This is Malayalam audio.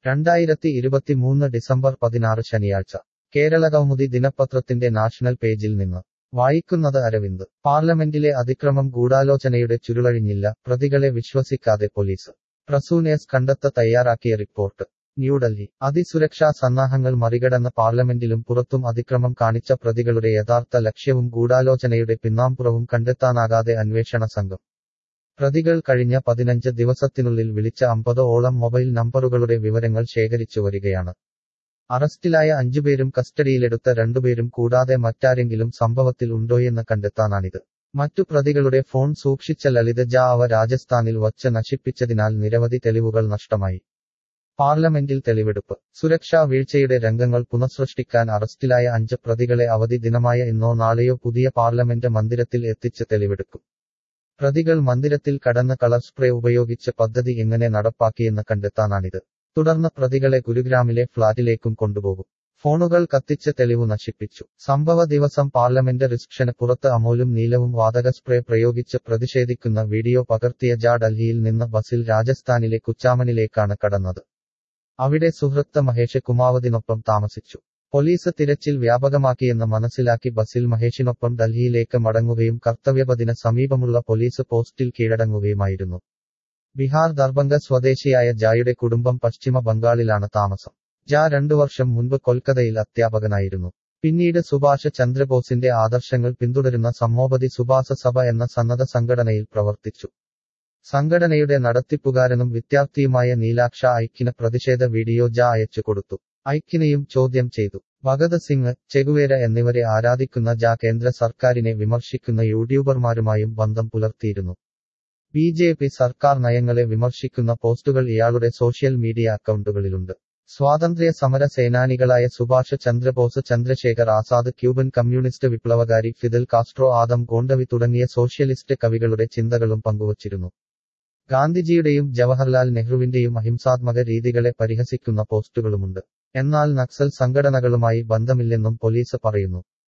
രണ്ടായിരത്തി ഇരുപത്തിമൂന്ന് ഡിസംബർ പതിനാറ് ശനിയാഴ്ച കേരളകൗമുദി ദിനപത്രത്തിന്റെ നാഷണൽ പേജിൽ നിന്ന് വായിക്കുന്നത് അരവിന്ദ് പാർലമെന്റിലെ അതിക്രമം ഗൂഢാലോചനയുടെ ചുരുളഴിഞ്ഞില്ല പ്രതികളെ വിശ്വസിക്കാതെ പോലീസ് പ്രസൂനേസ് കണ്ടെത്ത തയ്യാറാക്കിയ റിപ്പോർട്ട് ന്യൂഡൽഹി അതിസുരക്ഷാ സന്നാഹങ്ങൾ മറികടന്ന് പാർലമെന്റിലും പുറത്തും അതിക്രമം കാണിച്ച പ്രതികളുടെ യഥാർത്ഥ ലക്ഷ്യവും ഗൂഢാലോചനയുടെ പിന്നാമ്പുറവും കണ്ടെത്താനാകാതെ അന്വേഷണ സംഘം പ്രതികൾ കഴിഞ്ഞ പതിനഞ്ച് ദിവസത്തിനുള്ളിൽ വിളിച്ച അമ്പത് ഓളം മൊബൈൽ നമ്പറുകളുടെ വിവരങ്ങൾ ശേഖരിച്ചു വരികയാണ് അറസ്റ്റിലായ അഞ്ചുപേരും കസ്റ്റഡിയിലെടുത്ത രണ്ടുപേരും കൂടാതെ മറ്റാരെങ്കിലും സംഭവത്തിൽ ഉണ്ടോയെന്ന് കണ്ടെത്താനാണിത് മറ്റു പ്രതികളുടെ ഫോൺ സൂക്ഷിച്ച ലളിത ജ അവ രാജസ്ഥാനിൽ വച്ച് നശിപ്പിച്ചതിനാൽ നിരവധി തെളിവുകൾ നഷ്ടമായി പാർലമെന്റിൽ തെളിവെടുപ്പ് സുരക്ഷാ വീഴ്ചയുടെ രംഗങ്ങൾ പുനഃസൃഷ്ടിക്കാൻ അറസ്റ്റിലായ അഞ്ച് പ്രതികളെ അവധി ദിനമായ ഇന്നോ നാളെയോ പുതിയ പാർലമെന്റ് മന്ദിരത്തിൽ എത്തിച്ച് തെളിവെടുക്കും പ്രതികൾ മന്ദിരത്തിൽ കടന്ന് കളർ സ്പ്രേ ഉപയോഗിച്ച് പദ്ധതി എങ്ങനെ നടപ്പാക്കിയെന്ന് കണ്ടെത്താനാണിത് തുടർന്ന് പ്രതികളെ ഗുരുഗ്രാമിലെ ഫ്ളാറ്റിലേക്കും കൊണ്ടുപോകും ഫോണുകൾ കത്തിച്ച് തെളിവ് നശിപ്പിച്ചു സംഭവ ദിവസം പാർലമെന്റ് റിസപ്ഷന് പുറത്ത് അമോലും നീലവും വാതക സ്പ്രേ പ്രയോഗിച്ച് പ്രതിഷേധിക്കുന്ന വീഡിയോ പകർത്തിയ ജാ ഡൽഹിയിൽ നിന്ന് ബസിൽ രാജസ്ഥാനിലെ കുച്ചാമനിലേക്കാണ് കടന്നത് അവിടെ സുഹൃത്ത് മഹേഷ് കുമാവതിനൊപ്പം താമസിച്ചു പോലീസ് തിരച്ചിൽ വ്യാപകമാക്കിയെന്ന് മനസ്സിലാക്കി ബസിൽ മഹേഷിനൊപ്പം ഡൽഹിയിലേക്ക് മടങ്ങുകയും കർത്തവ്യപതിന് സമീപമുള്ള പോലീസ് പോസ്റ്റിൽ കീഴടങ്ങുകയുമായിരുന്നു ബീഹാർ ദർഭംഗ സ്വദേശിയായ ജായുടെ കുടുംബം പശ്ചിമ ബംഗാളിലാണ് താമസം ജാ രണ്ടു വർഷം മുൻപ് കൊൽക്കത്തയിൽ അധ്യാപകനായിരുന്നു പിന്നീട് സുഭാഷ് ചന്ദ്രബോസിന്റെ ആദർശങ്ങൾ പിന്തുടരുന്ന സമ്മോപതി സുഭാസ സഭ എന്ന സന്നദ്ധ സംഘടനയിൽ പ്രവർത്തിച്ചു സംഘടനയുടെ നടത്തിപ്പുകാരനും വിദ്യാർത്ഥിയുമായ നീലാക്ഷ ഐക്കിന് പ്രതിഷേധ വീഡിയോ ജ അയച്ചു കൊടുത്തു ഐക്കിനെയും ചോദ്യം ചെയ്തു ഭഗത് സിംഗ് ചെഗുവേര എന്നിവരെ ആരാധിക്കുന്ന ജ കേന്ദ്ര സർക്കാരിനെ വിമർശിക്കുന്ന യൂട്യൂബർമാരുമായും ബന്ധം പുലർത്തിയിരുന്നു ബി ജെ പി സർക്കാർ നയങ്ങളെ വിമർശിക്കുന്ന പോസ്റ്റുകൾ ഇയാളുടെ സോഷ്യൽ മീഡിയ അക്കൗണ്ടുകളിലുണ്ട് സ്വാതന്ത്ര്യ സമര സേനാനികളായ സുഭാഷ് ചന്ദ്രബോസ് ചന്ദ്രശേഖർ ആസാദ് ക്യൂബൻ കമ്മ്യൂണിസ്റ്റ് വിപ്ലവകാരി ഫിദൽ കാസ്ട്രോ ആദം ഗോണ്ടവി തുടങ്ങിയ സോഷ്യലിസ്റ്റ് കവികളുടെ ചിന്തകളും പങ്കുവച്ചിരുന്നു ഗാന്ധിജിയുടെയും ജവഹർലാൽ നെഹ്റുവിന്റെയും അഹിംസാത്മക രീതികളെ പരിഹസിക്കുന്ന പോസ്റ്റുകളുമുണ്ട് എന്നാൽ നക്സൽ സംഘടനകളുമായി ബന്ധമില്ലെന്നും പോലീസ് പറയുന്നു